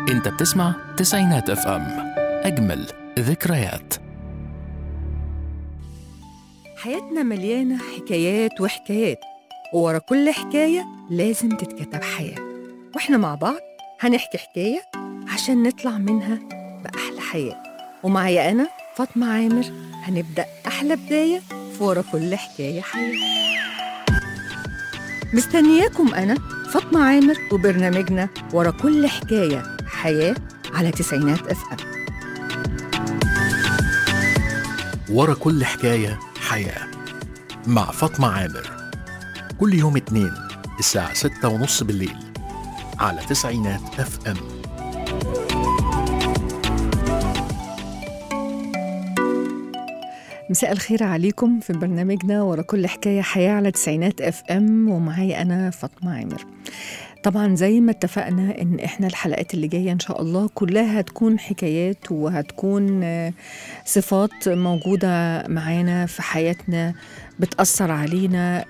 انت بتسمع تسعينات اف ام اجمل ذكريات حياتنا مليانة حكايات وحكايات وورا كل حكاية لازم تتكتب حياة واحنا مع بعض هنحكي حكاية عشان نطلع منها بأحلى حياة ومعايا أنا فاطمة عامر هنبدأ أحلى بداية في ورا كل حكاية حياة مستنياكم أنا فاطمة عامر وبرنامجنا ورا كل حكاية حياة على تسعينات اف ام ورا كل حكاية حياة مع فاطمة عامر كل يوم اتنين الساعة ستة ونص بالليل على تسعينات اف ام مساء الخير عليكم في برنامجنا ورا كل حكاية حياة على تسعينات اف ام ومعايا أنا فاطمة عامر طبعا زي ما اتفقنا ان احنا الحلقات اللي جايه ان شاء الله كلها هتكون حكايات وهتكون آه، صفات موجوده معانا في حياتنا بتاثر علينا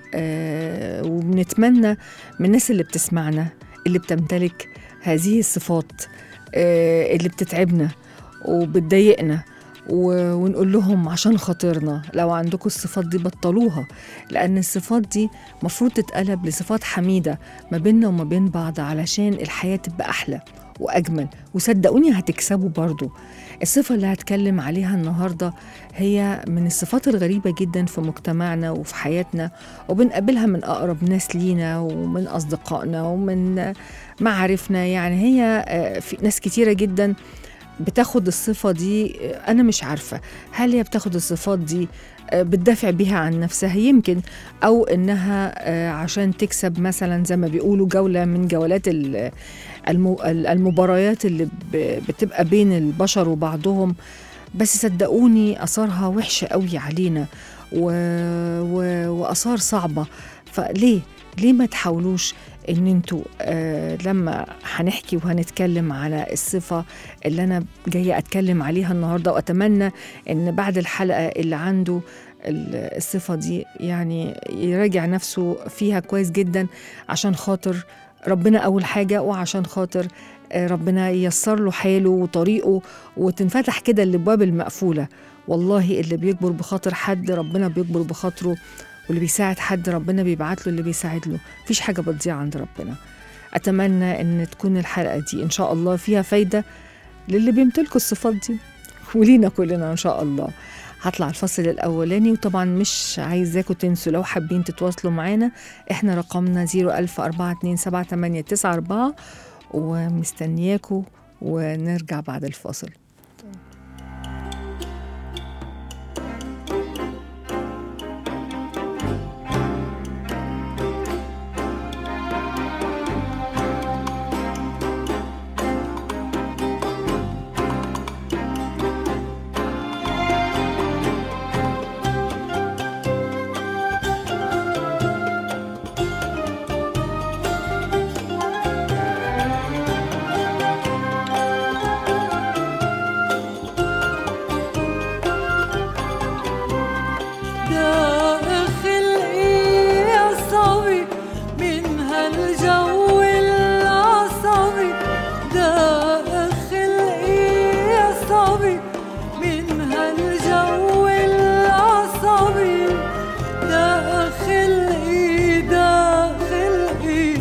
آه، وبنتمنى من الناس اللي بتسمعنا اللي بتمتلك هذه الصفات آه، اللي بتتعبنا وبتضايقنا و- ونقول لهم عشان خاطرنا لو عندكم الصفات دي بطلوها لأن الصفات دي مفروض تتقلب لصفات حميدة ما بيننا وما بين بعض علشان الحياة تبقى أحلى وأجمل وصدقوني هتكسبوا برضو الصفة اللي هتكلم عليها النهاردة هي من الصفات الغريبة جدا في مجتمعنا وفي حياتنا وبنقابلها من أقرب ناس لينا ومن أصدقائنا ومن معارفنا يعني هي آه، في ناس كتيرة جدا بتاخد الصفة دي آه، أنا مش عارفة هل هي بتاخد الصفات دي آه، بتدافع بيها عن نفسها يمكن أو إنها آه، عشان تكسب مثلا زي ما بيقولوا جولة من جولات ال- المو- المباريات اللي ب- بتبقى بين البشر وبعضهم بس صدقوني أثارها وحشة قوي علينا و... و... وأثار صعبة فليه ليه ما تحاولوش ان انتوا آه لما هنحكي وهنتكلم على الصفة اللي انا جاية اتكلم عليها النهاردة واتمنى ان بعد الحلقة اللي عنده ال- الصفة دي يعني يراجع نفسه فيها كويس جدا عشان خاطر ربنا أول حاجة وعشان خاطر آه، ربنا ييسر له حاله وطريقه وتنفتح كده الابواب المقفوله والله اللي بيكبر بخاطر حد ربنا بيكبر بخاطره واللي بيساعد حد ربنا بيبعت له اللي بيساعد له مفيش حاجه بتضيع عند ربنا اتمنى ان تكون الحلقه دي ان شاء الله فيها فايده للي بيمتلكوا الصفات دي ولينا كلنا ان شاء الله هطلع الفصل الاولاني وطبعا مش عايزاكم تنسوا لو حابين تتواصلوا معانا احنا رقمنا 010427894 ومستنياكوا ونرجع بعد الفاصل ده خلقي يا صبي من هالجو العصبي ده خلقي يا صبي من هالجو العصبي ده خلقي ده خلقي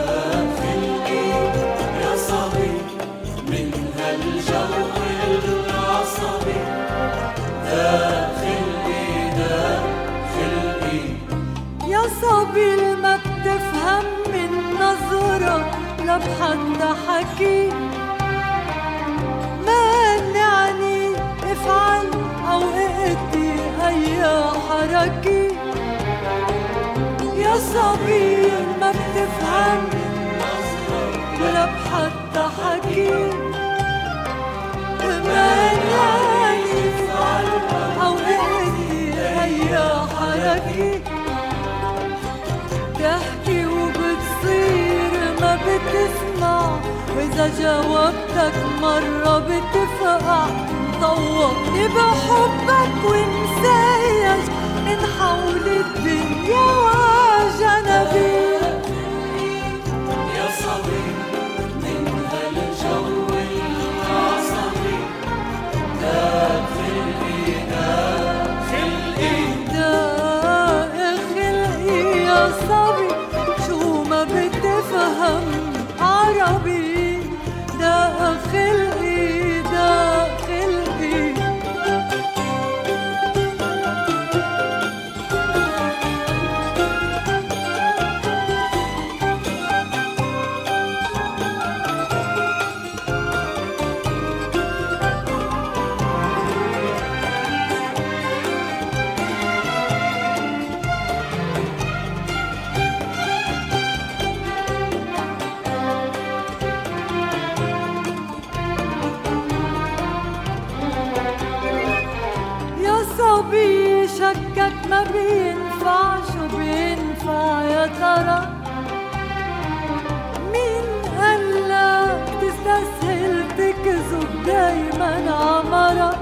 يا صبي ما بتفهم من نظرة لا بحتى حكي مانعني افعل او ائتي اي حركة يا صبي ما بتفهم ولا بحتى حكي مانعني افعل او ائتي اي حركة تحكي وبتصير ما بتسمع وإذا جاوبتك مرة بتفقع طوقني بحبك ونسايج من حول الدنيا وجنبي يا صبي من هالجو شكك ما بينفع شو بينفع يا ترى مين قالك تستسهل تكذب دايما عمرك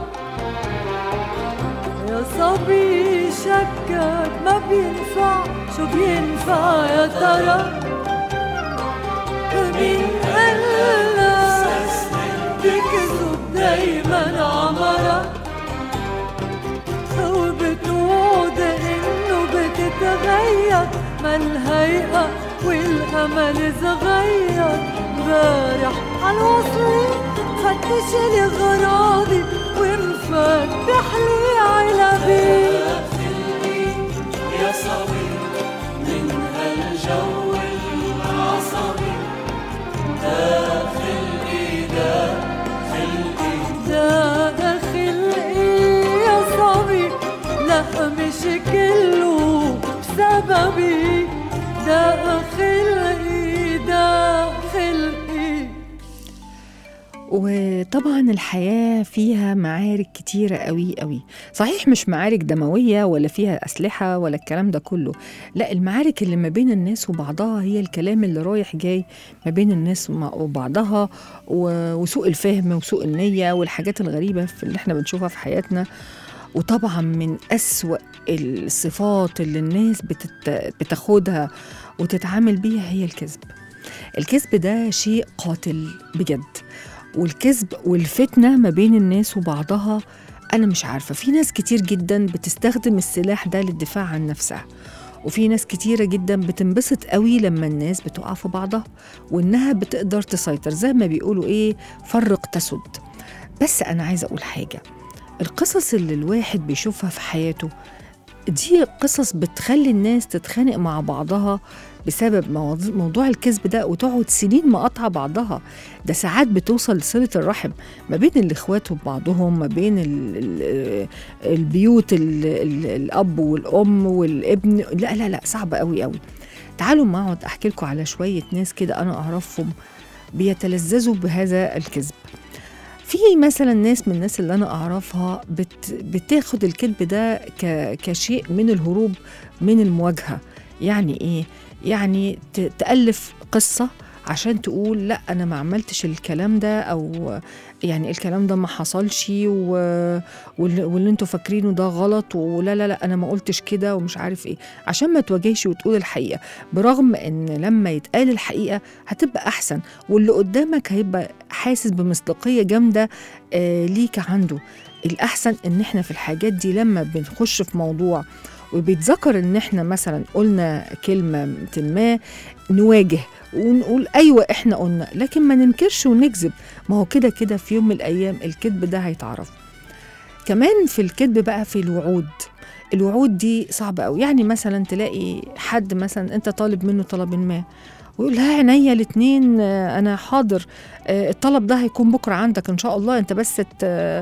يا صبي شكك ما بينفع شو بينفع يا ترى مين قالك تكذب دايما عمرك وبتوعد انه بتتغير ما الهيئة والامل صغير امبارح عالوصلة فتش لي غراضي ومفتح لي علبي يا صبي من هالجو العصبي داخل ايدك خلقي ده خلقي يا صبي لا مش كله بسببي ده خلقي ده خلقي وطبعا الحياة فيها معارك كتيرة قوي قوي صحيح مش معارك دموية ولا فيها أسلحة ولا الكلام ده كله لا المعارك اللي ما بين الناس وبعضها هي الكلام اللي رايح جاي ما بين الناس ومع- وبعضها و- وسوء الفهم وسوء النية والحاجات الغريبة في اللي احنا بنشوفها في حياتنا وطبعا من أسوأ الصفات اللي الناس بتت... بتاخدها وتتعامل بيها هي الكذب الكذب ده شيء قاتل بجد والكذب والفتنة ما بين الناس وبعضها أنا مش عارفة في ناس كتير جدا بتستخدم السلاح ده للدفاع عن نفسها وفي ناس كتيرة جدا بتنبسط قوي لما الناس بتقع في بعضها وإنها بتقدر تسيطر زي ما بيقولوا إيه فرق تسد بس أنا عايزة أقول حاجة القصص اللي الواحد بيشوفها في حياته دي قصص بتخلي الناس تتخانق مع بعضها بسبب موضوع- موضوع الكذب ده وتقعد سنين مقاطعة بعضها ده ساعات بتوصل لصلة الرحم ما بين الإخوات وبعضهم ما بين ال ال البيوت ال ال الأب والأم والابن لا لا لا صعب قوي قوي تعالوا ما اقعد أحكي لكم على شوية ناس كده أنا أعرفهم بيتلذذوا بهذا الكذب في مثلا ناس من الناس اللي انا اعرفها بت بتاخد الكذب ده ك كشيء من الهروب من المواجهه يعني ايه يعني ت- تالف قصه عشان تقول لا انا ما عملتش الكلام ده او يعني الكلام ده ما حصلش و... واللي, واللي انتوا فاكرينه ده غلط ولا لا لا انا ما قلتش كده ومش عارف ايه عشان ما تواجهش وتقول الحقيقه برغم ان لما يتقال الحقيقه هتبقى احسن واللي قدامك هيبقى حاسس بمصداقيه جامده آه ليك عنده الاحسن ان احنا في الحاجات دي لما بنخش في موضوع وبيتذكر ان احنا مثلا قلنا كلمه ما نواجه ونقول ايوه احنا قلنا لكن ما ننكرش ونكذب ما هو كده كده في يوم من الايام الكذب ده هيتعرف كمان في الكذب بقى في الوعود الوعود دي صعبة قوي يعني مثلا تلاقي حد مثلا انت طالب منه طلب ما ويقول لها عينيا الاتنين آه، انا حاضر آه، الطلب ده هيكون بكره عندك ان شاء الله انت بس ت-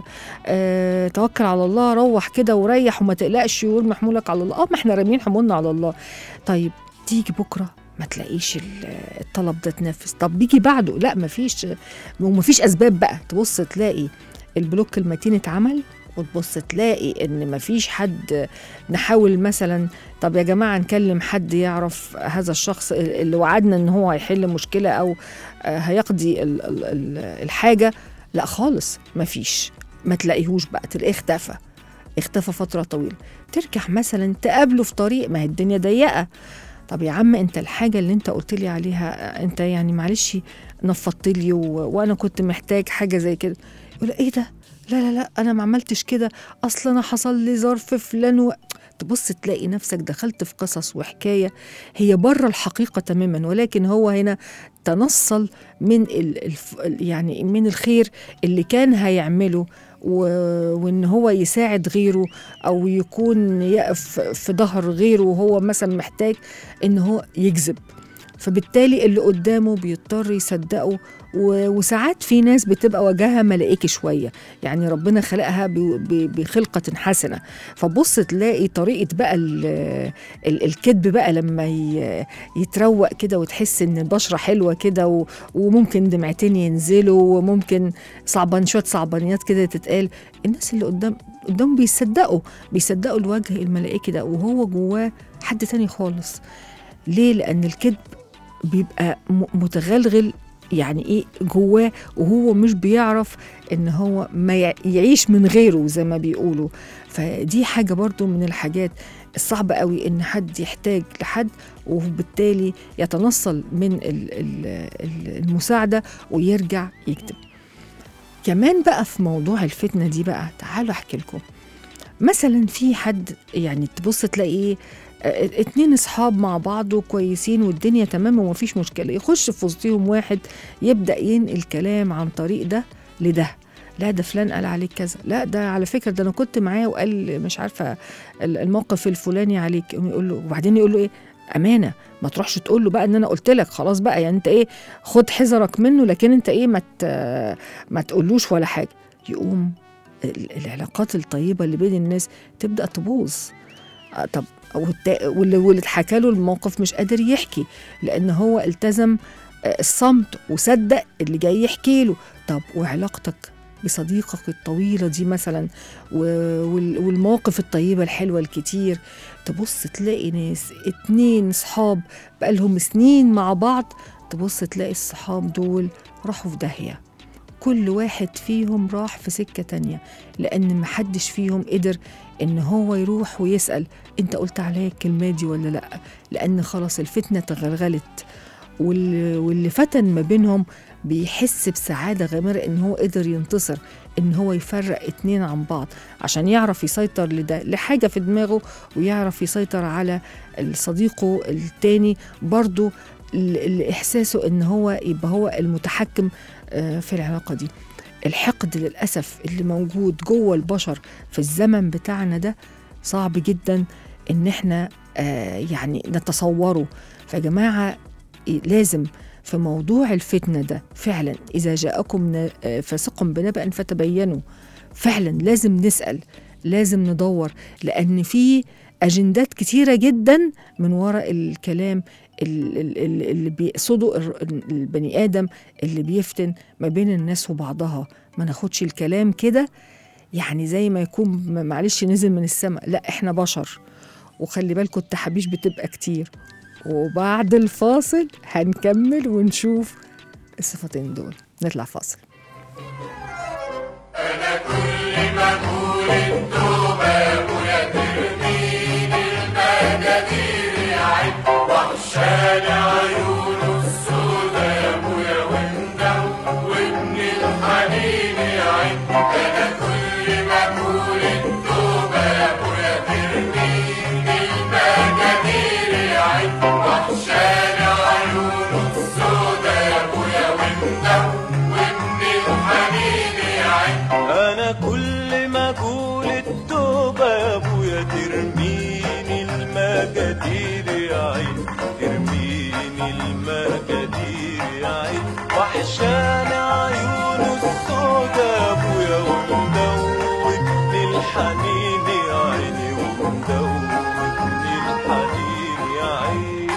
آه، توكل على الله روح كده وريح وما تقلقش وارمي حمولك على الله اه ما احنا رامين حمولنا على الله طيب تيجي بكره ما تلاقيش ال- الطلب ده اتنفذ طب بيجي بعده لا مفيش ومفيش اسباب بقى تبص تلاقي البلوك المتين اتعمل وتبص تلاقي ان مفيش حد نحاول مثلا طب يا جماعه نكلم حد يعرف هذا الشخص اللي وعدنا ان هو هيحل مشكله او آه، هيقضي ال- ال- ال- الحاجه لا خالص مفيش ما تلاقيهوش بقى تلاقيه اختفى اختفى فتره طويله ترجع مثلا تقابله في طريق ما هي الدنيا ضيقه طب يا عم انت الحاجه اللي انت قلت لي عليها انت يعني معلش نفضت لي و... وانا كنت محتاج حاجه زي كده يقول ايه ده لا لا لا انا ما عملتش كده اصل انا حصل لي ظرف فلان و... تبص تلاقي نفسك دخلت في قصص وحكايه هي بره الحقيقه تماما ولكن هو هنا تنصل من ال... الف... يعني من الخير اللي كان هيعمله و... وان هو يساعد غيره او يكون يقف في ظهر غيره وهو مثلا محتاج ان هو يكذب فبالتالي اللي قدامه بيضطر يصدقه و- وساعات في ناس بتبقى وجهها ملائكي شويه يعني ربنا خلقها ب- ب- بخلقه حسنه فبص تلاقي طريقه بقى ال- ال- الكذب بقى لما ي- يتروق كده وتحس ان البشره حلوه كده و- وممكن دمعتين ينزلوا وممكن صعبان شويه صعبانيات كده تتقال الناس اللي قدام قدام بيصدقوا بيصدقوا الوجه الملائكي ده وهو جواه حد تاني خالص ليه لان الكذب بيبقى م- متغلغل يعني ايه جواه وهو مش بيعرف ان هو ما يع- يعيش من غيره زي ما بيقولوا فدي حاجه برضو من الحاجات الصعبة قوي ان حد يحتاج لحد وبالتالي يتنصل من ال- ال- ال- المساعدة ويرجع يكتب كمان بقى في موضوع الفتنة دي بقى تعالوا احكي لكم مثلا في حد يعني تبص تلاقي ايه آه، اتنين اصحاب مع بعض وكويسين والدنيا تمام ومفيش مشكله يخش في وسطهم واحد يبدا ينقل كلام عن طريق ده لده لا ده فلان قال عليك كذا لا ده على فكره ده انا كنت معاه وقال مش عارفه ال- الموقف الفلاني عليك يقول له وبعدين يقول له ايه امانه ما تروحش تقول له بقى ان انا قلت لك خلاص بقى يعني انت ايه خد حذرك منه لكن انت ايه ما ت- ما تقولوش ولا حاجه يقوم ال- العلاقات الطيبه اللي بين الناس تبدا تبوظ آه، طب والتا- واللي واللي اتحكى له الموقف مش قادر يحكي لان هو التزم آه، الصمت وصدق اللي جاي يحكي له طب وعلاقتك بصديقك الطويلة دي مثلا و- وال- والمواقف الطيبة الحلوة الكتير تبص تلاقي ناس اتنين صحاب بقالهم سنين مع بعض تبص تلاقي الصحاب دول راحوا في داهية كل واحد فيهم راح في سكة تانية لأن محدش فيهم قدر إن هو يروح ويسأل أنت قلت عليا الكلمة دي ولا لأ لأن خلاص الفتنة تغلغلت واللي, واللي فتن ما بينهم بيحس بسعادة غامرة إن هو قدر ينتصر إن هو يفرق اتنين عن بعض عشان يعرف يسيطر لده لحاجة في دماغه ويعرف يسيطر على صديقه التاني برضه ل- لإحساسه إن هو يبقى هو المتحكم آه، في العلاقة دي الحقد للأسف اللي موجود جوه البشر في الزمن بتاعنا ده صعب جدا إن احنا آه، يعني نتصوره فيا جماعة إيه، لازم في موضوع الفتنة ده فعلا إذا جاءكم ن- آه، فاسق بنبأ فتبينوا فعلا لازم نسأل لازم ندور لأن في أجندات كتيرة جدا من وراء الكلام ال- ال- ال- اللي بيقصده الر- البني آدم اللي بيفتن ما بين الناس وبعضها ما ناخدش الكلام كده يعني زي ما يكون م- معلش نزل من السماء لا احنا بشر وخلي بالكم التحابيش بتبقى كتير وبعد الفاصل هنكمل ونشوف الصفتين دول نطلع فاصل انا كل ما اقول التوبه يا ابويا ترميني المجادير يا عين ترميني المجادير يا عين وحشاني عيون السودا يا ابويا ومدوبني الحنين يا عيني ومدوبني الحنين يا عين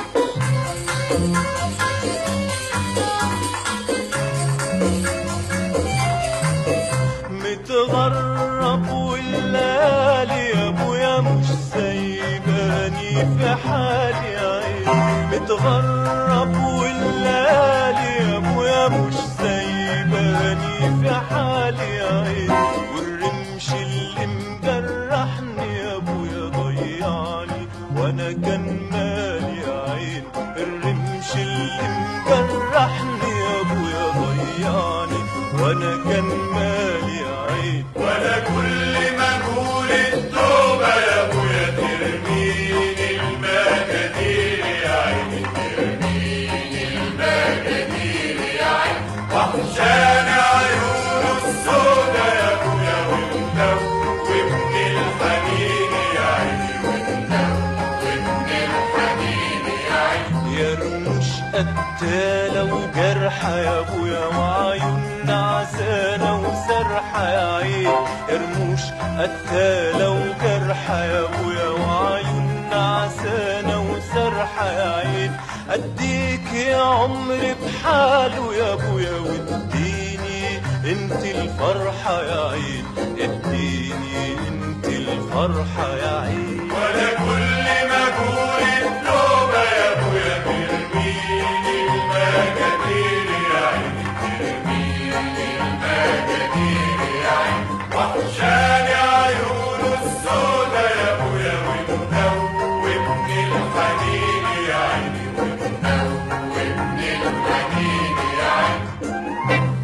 متغرب والليالي يا ابويا مش سايباني في حالي يا عين متغرب والليالي يا ابويا مش سايباني في حالي يا عين والرمش اللي مجرحني يا ابويا ضيعني وانا كان مالي يا عين الرمش اللي مجرحني يا ابويا ضيعني وانا كان مالي يا عين وانا كل ما اقول التوبه يا ابويا ترميني المجادير يا عيني ترميني المجادير يا عيني وحشاني عيون السودا يا ابويا ومدوبني الحنين يا عيني ومدوبني الحنين يا عيني يا رموش قتالة وجرحة يا ابويا وعيوننا عسانة وسرحة يا عين رموش قتالة وجرحة يا ابويا وعيوننا عسانة وسرحة يا عين اديك يا عمري بحاله يا ابويا واديني انت الفرحة يا عين اديني انت الفرحة يا عين ولا كل ما اقول التوبة يا ابويا ترميني المجادير يا عين ترميني المجادير يا عين وحشاني عيونه السودا يا ابويا ومنوبني الحنين يا عيني ومنوبني الحنين يا عيني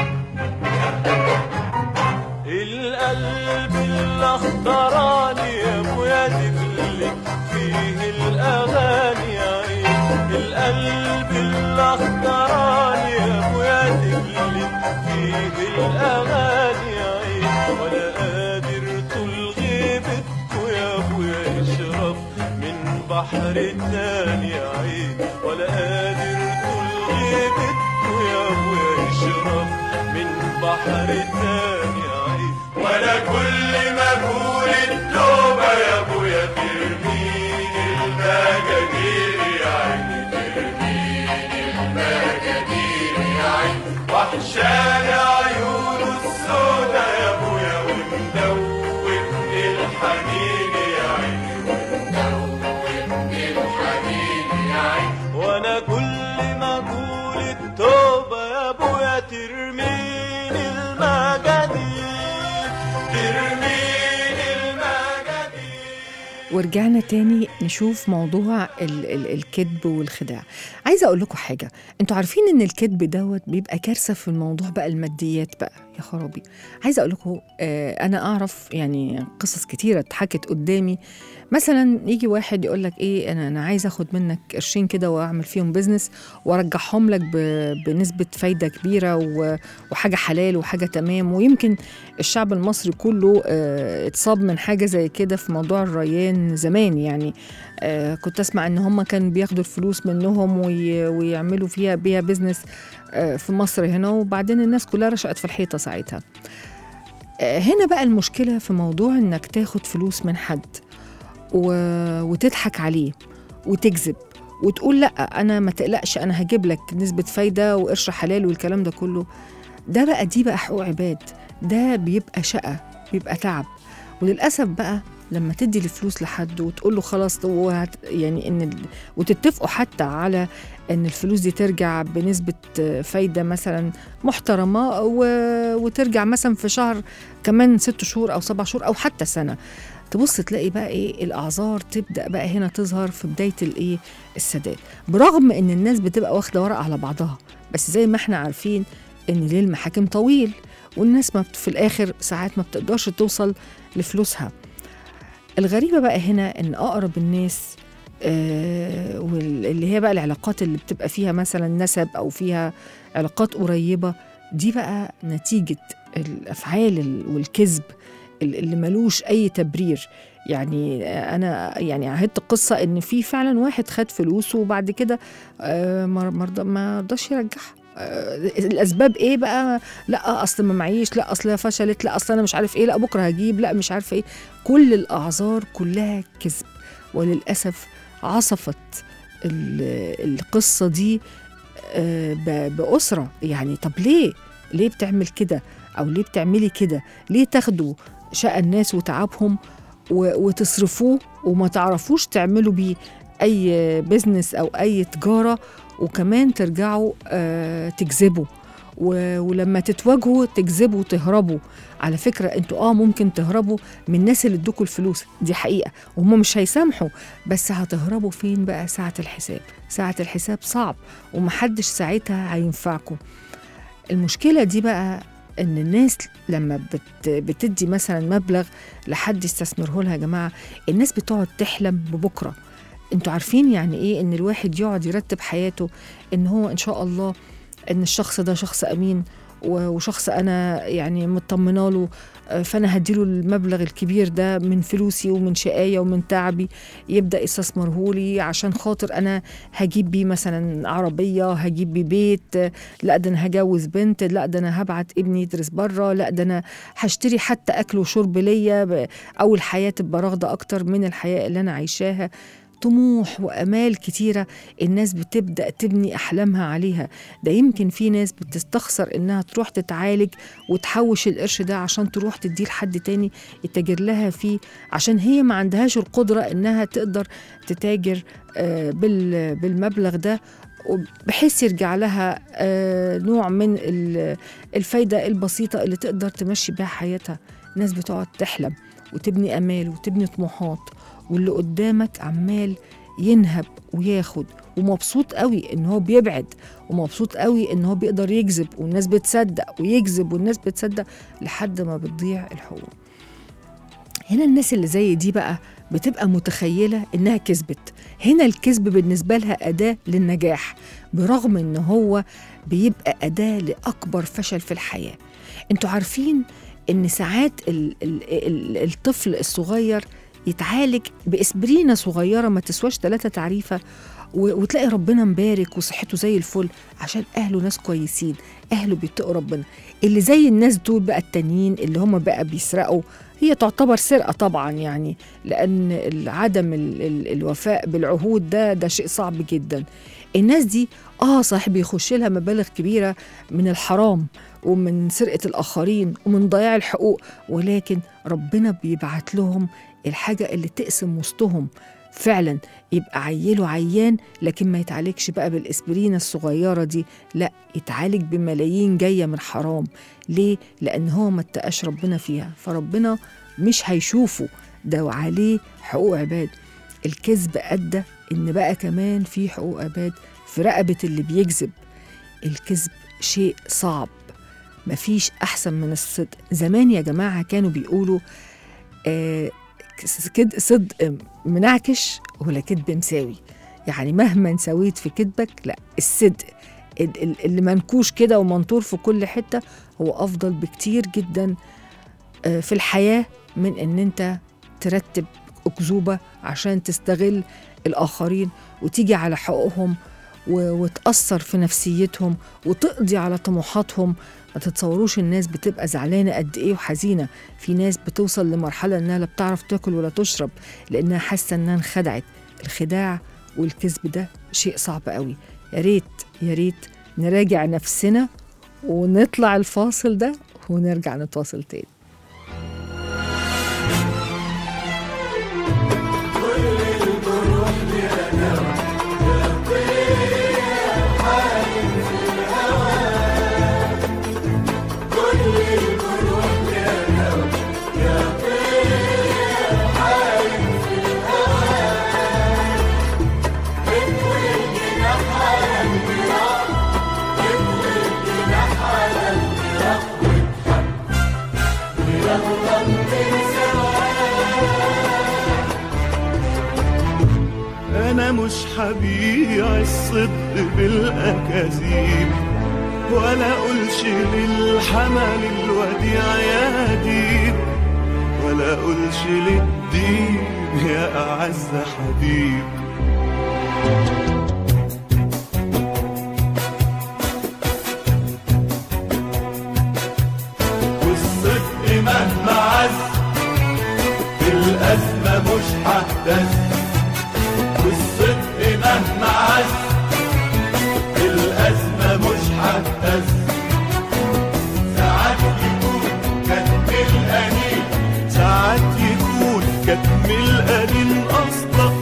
القلب الاخضراني يا ابويا دبلك فيه الاغاني يا عين القلب الاخضراني يا ابويا دبلك فيه الاغاني يا عين ولا قادر طول غيبتكوا يا ابويا يشرب من بحر تاني يا عين ولا قادر طول غيبتكوا يا ابويا يشرب من بحر تاني يا عين ولا كل ما اقول التوبة يا ابويا ترميني المجادير يا عيني ترميني المجادير يا عيني وحشاني عيونه السودا يا ابويا ومدوبني الحنين يا عيني ومدوبني الحنين يا عيني وانا كل ما اقول التوبة يا ابويا ترميني المجادير ترميني المجادير ورجعنا تاني نشوف موضوع ال- ال- الكذب والخداع عايزه اقول لكم حاجه انتوا عارفين ان الكذب دوت بيبقى كارثه في الموضوع بقى الماديات بقى يا خرابي عايزه اقول لكم آه انا اعرف يعني قصص كتيره اتحكت قدامي مثلا يجي واحد يقول لك ايه انا انا عايز اخد منك قرشين كده واعمل فيهم بيزنس وارجعهم لك ب- بنسبه فايده كبيره و- وحاجه حلال وحاجه تمام ويمكن الشعب المصري كله آه، اتصاب من حاجه زي كده في موضوع الريان زمان يعني آه، كنت اسمع ان هم كانوا بياخدوا الفلوس منهم وي- ويعملوا فيها بيها بيزنس آه، في مصر هنا وبعدين الناس كلها رشقت في الحيطه ساعتها آه، هنا بقى المشكله في موضوع انك تاخد فلوس من حد و... وتضحك عليه وتكذب وتقول لا انا ما تقلقش انا هجيب لك نسبه فايده وقرش حلال والكلام ده كله ده بقى دي بقى حقوق عباد ده بيبقى شقة بيبقى تعب وللأسف بقى لما تدي الفلوس لحد وتقول له خلاص وهت يعني ان ال... وتتفقوا حتى على ان الفلوس دي ترجع بنسبه فايده مثلا محترمه و... وترجع مثلا في شهر كمان ست شهور او سبع شهور او حتى سنه تبص تلاقي بقى ايه الاعذار تبدا بقى هنا تظهر في بدايه الايه السداد برغم ان الناس بتبقى واخده ورق على بعضها بس زي ما احنا عارفين ان ليه المحاكم طويل والناس ما بت- في الاخر ساعات ما بتقدرش توصل لفلوسها الغريبه بقى هنا ان اقرب الناس آه واللي هي بقى العلاقات اللي بتبقى فيها مثلا نسب او فيها علاقات قريبه دي بقى نتيجه الافعال ال- والكذب ال- اللي ملوش اي تبرير يعني انا يعني عهدت قصه ان في فعلا واحد خد فلوسه وبعد كده آه، ما ما رضى- ما رضاش يرجعها آه، الاسباب ايه بقى لا اصل ما معيش لا اصل فشلت لا اصل انا مش عارف ايه لا بكره هجيب لا مش عارفه ايه كل الاعذار كلها كذب وللاسف عصفت ال- القصه دي آه، ب- باسره يعني طب ليه ليه بتعمل كده او ليه بتعملي كده ليه تاخدوا شقى الناس وتعبهم و- وتصرفوه وما تعرفوش تعملوا بيه اي بزنس او اي تجاره وكمان ترجعوا آه، تكذبوا و- ولما تتواجهوا تكذبوا وتهربوا على فكرة انتوا اه ممكن تهربوا من الناس اللي ادوكوا الفلوس دي حقيقة وهم مش هيسامحوا بس هتهربوا فين بقى ساعة الحساب ساعة الحساب صعب ومحدش ساعتها هينفعكم المشكلة دي بقى ان الناس لما بت بتدي مثلا مبلغ لحد يستثمره لها يا جماعة الناس بتقعد تحلم ببكرة انتوا عارفين يعني ايه ان الواحد يقعد يرتب حياته ان هو ان شاء الله ان الشخص ده شخص امين و- وشخص انا يعني مطمنه له آه، فانا هديله المبلغ الكبير ده من فلوسي ومن شقايه ومن تعبي يبدا يستثمره لي عشان خاطر انا هجيب بيه مثلا عربيه هجيب بيه بيت آه، لا ده انا هجوز بنت لا ده انا هبعت ابني يدرس بره لا ده انا هشتري حتى اكل وشرب ليا ب- او الحياه تبقى راغده اكتر من الحياه اللي انا عايشاها طموح وامال كتيره الناس بتبدا تبني احلامها عليها ده يمكن في ناس بتستخسر انها تروح تتعالج وتحوش القرش ده عشان تروح تديه لحد تاني يتاجر لها فيه عشان هي ما عندهاش القدره انها تقدر تتاجر آه، بال- بالمبلغ ده بحيث يرجع لها آه، نوع من ال- الفايده البسيطه اللي تقدر تمشي بيها حياتها ناس بتقعد تحلم وتبني امال وتبني طموحات واللي قدامك عمال ينهب وياخد ومبسوط قوي ان هو بيبعد ومبسوط قوي ان هو بيقدر يجذب والناس بتصدق ويجذب والناس بتصدق لحد ما بتضيع الحقوق هنا الناس اللي زي دي بقى بتبقى متخيلة إنها كسبت هنا الكذب بالنسبة لها أداة للنجاح برغم إن هو بيبقى أداة لأكبر فشل في الحياة انتوا عارفين إن ساعات ال ال ال الطفل الصغير يتعالج بإسبرينة صغيرة ما تسواش ثلاثة تعريفة و- وتلاقي ربنا مبارك وصحته زي الفل عشان أهله ناس كويسين أهله بيتقوا ربنا اللي زي الناس دول بقى التانيين اللي هم بقى بيسرقوا هي تعتبر سرقة طبعا يعني لأن عدم ال ال الوفاء بالعهود ده ده شيء صعب جدا الناس دي اه صحيح بيخش لها مبالغ كبيرة من الحرام ومن سرقة الآخرين ومن ضياع الحقوق ولكن ربنا بيبعت لهم الحاجة اللي تقسم وسطهم فعلا يبقى عيله عيان لكن ما يتعالجش بقى بالاسبرينة الصغيرة دي لا يتعالج بملايين جاية من حرام ليه؟ لأن هو ما اتقاش ربنا فيها فربنا مش هيشوفه ده وعليه حقوق عباد الكذب أدى إن بقى كمان في حقوق عباد في رقبة اللي بيكذب الكذب شيء صعب مفيش أحسن من الصدق زمان يا جماعة كانوا بيقولوا آه كد صدق منعكش ولا كذب مساوي يعني مهما سويت في كذبك لا الصدق ال- ال- اللي منكوش كده ومنطور في كل حتة هو أفضل بكتير جدا آه، في الحياة من إن أنت ترتب أكذوبة عشان تستغل الآخرين وتيجي على حقوقهم و- وتأثر في نفسيتهم وتقضي على طموحاتهم ما تتصوروش الناس بتبقى زعلانة قد إيه وحزينة في ناس بتوصل لمرحلة إنها لا بتعرف تاكل ولا تشرب لأنها حاسة إنها انخدعت الخداع والكذب ده شيء صعب قوي يا ريت يا ريت نراجع نفسنا ونطلع الفاصل ده ونرجع نتواصل تاني أنا مش حبيع الصدق بالأكاذيب ولا أقولش للحمل الوديع يا ديب ولا أقولش للدين يا أعز حبيب والصدق مهما عز في الأزمة مش ههتز والصدق مهما عز الأزمة مش هتهز ساعات يكون كتم القليل ساعات يكون كتم القليل أصلا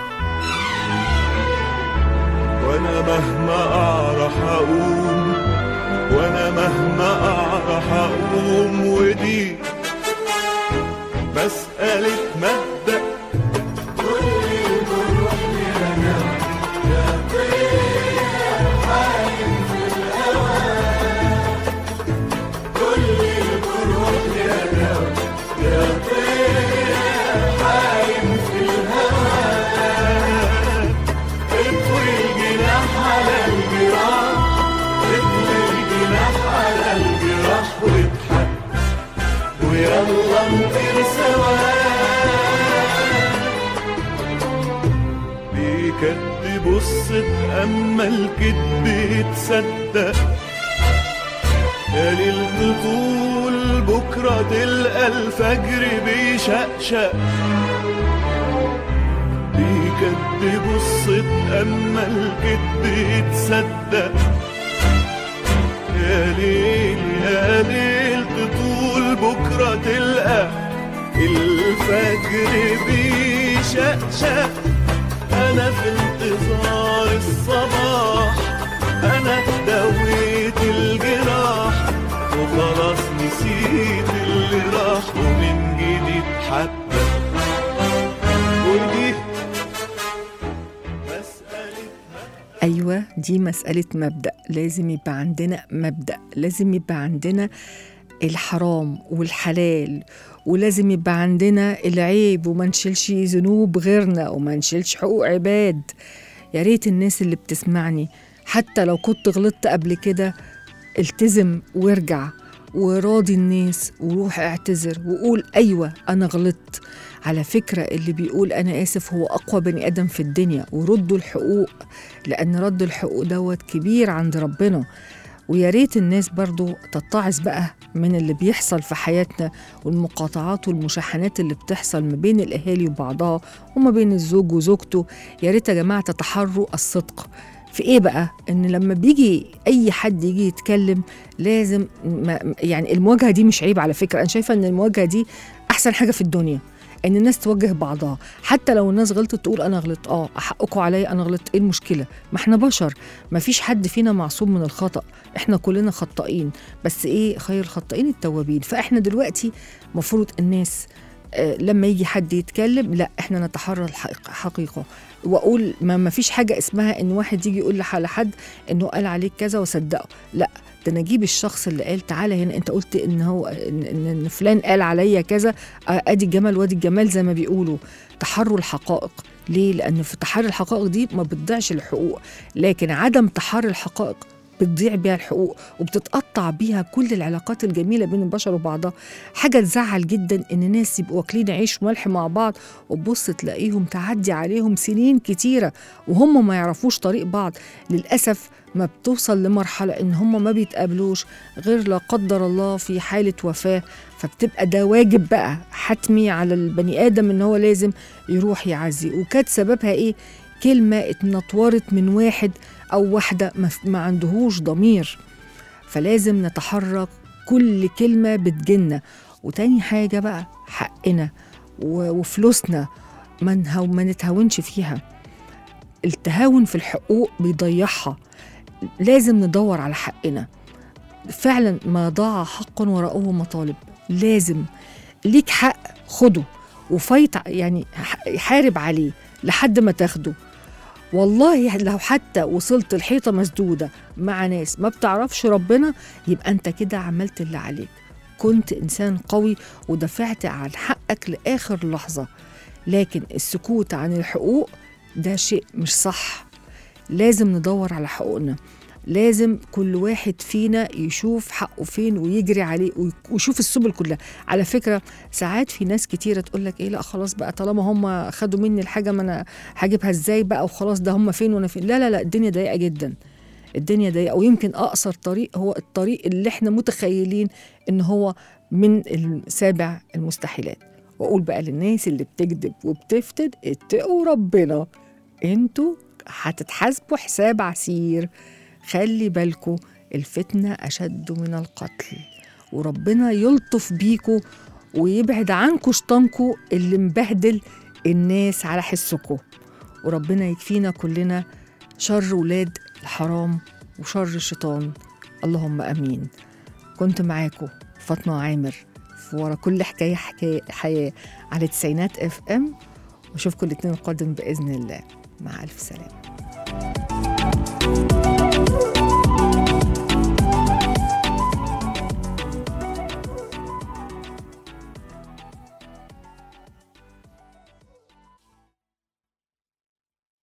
وأنا مهما أعرف أقوم وأنا مهما أعرف أقوم ودي مسألة مبدأ اطوي الجناح على الجراح اطوي الجناح على الجراح هنطير سوا بكد بص تأمل كدب تصدق يا ليل طول بكرة تلقى الفجر بيشقشق بكد بص تأمل كدب تصدق يا ليل يا ليل تطول بكرة تلقى الفجر بيشقشق أنا في انتظار الصباح أنا دويت الجراح وخلاص نسيت اللي راح ومن جديد حبة ودي مسألة أيوة دي مسألة مبدأ لازم يبقى عندنا مبدأ لازم يبقى عندنا الحرام والحلال ولازم يبقى عندنا العيب وما نشيلش ذنوب غيرنا وما نشيلش حقوق عباد يا ريت الناس اللي بتسمعني حتى لو كنت غلطت قبل كده التزم وارجع وراضي الناس وروح اعتذر وقول أيوة أنا غلطت على فكرة اللي بيقول أنا آسف هو أقوى بني آدم في الدنيا وردوا الحقوق لأن رد الحقوق دوت كبير عند ربنا ويا ريت الناس برضو تتعظ بقى من اللي بيحصل في حياتنا والمقاطعات والمشاحنات اللي بتحصل ما بين الأهالي وبعضها وما بين الزوج وزوجته يا ريت يا جماعة تتحروا الصدق في ايه بقى ان لما بيجي اي حد يجي يتكلم لازم ما يعني المواجهه دي مش عيب على فكره انا شايفه ان المواجهه دي احسن حاجه في الدنيا ان الناس تواجه بعضها حتى لو الناس غلطت تقول انا غلطت اه حقكم عليا انا غلطت ايه المشكله ما احنا بشر ما فيش حد فينا معصوم من الخطا احنا كلنا خطائين بس ايه خير الخطائين التوابين فاحنا دلوقتي مفروض الناس آه، لما يجي حد يتكلم لا احنا نتحرى الحقيقه واقول ما ما فيش حاجه اسمها ان واحد يجي يقول لح- لحد انه قال عليك كذا وصدقه لا ده انا اجيب الشخص اللي قال تعالى هنا انت قلت ان هو ان, إن إن فلان قال عليا كذا آه، ادي الجمل وادي الجمال زي ما بيقولوا تحروا الحقائق ليه لان في تحري الحقائق دي ما بتضيعش الحقوق لكن عدم تحري الحقائق بتضيع بيها الحقوق وبتتقطع بيها كل العلاقات الجميله بين البشر وبعضها حاجه تزعل جدا ان ناس يبقوا واكلين عيش وملح مع بعض وتبص تلاقيهم تعدي عليهم سنين كتيره وهم ما يعرفوش طريق بعض للاسف ما بتوصل لمرحله ان هم ما بيتقابلوش غير لا قدر الله في حاله وفاه فبتبقى ده واجب بقى حتمي على البني ادم ان هو لازم يروح يعزي وكانت سببها ايه كلمه اتنطورت من واحد او واحده ما, ما عندهوش ضمير فلازم نتحرك كل كلمه بتجينا وتاني حاجه بقى حقنا و- وفلوسنا ما نهو ما نتهاونش فيها التهاون في الحقوق بيضيعها لازم ندور على حقنا فعلا ما ضاع حق وراءه مطالب لازم ليك حق خده وفايت ع- يعني ح- حارب عليه لحد ما تاخده والله لو حتى وصلت الحيطة مسدودة مع ناس ما بتعرفش ربنا يبقى انت كده عملت اللي عليك كنت إنسان قوي ودفعت عن حقك لآخر لحظة لكن السكوت عن الحقوق ده شيء مش صح لازم ندور على حقوقنا لازم كل واحد فينا يشوف حقه فين ويجري عليه وي- ويشوف السبل كلها على فكرة ساعات في ناس كتيرة تقول لك ايه لا خلاص بقى طالما هم خدوا مني الحاجة ما انا هجيبها ازاي بقى وخلاص ده هم فين وانا فين لا لا لا الدنيا ضيقة جدا الدنيا ضيقة ويمكن أقصر طريق هو الطريق اللي احنا متخيلين ان هو من السابع المستحيلات واقول بقى للناس اللي بتكذب وبتفتن اتقوا ربنا انتوا هتتحاسبوا حساب عسير خلي بالكوا الفتنة أشد من القتل وربنا يلطف بيكوا ويبعد عنكوا شيطانكوا اللي مبهدل الناس على حسكوا وربنا يكفينا كلنا شر ولاد الحرام وشر الشيطان اللهم امين كنت معاكم فاطمه عامر في ورا كل حكايه حكايه حياه على تسعينات اف ام واشوفكم الاثنين القادم باذن الله مع الف سلامه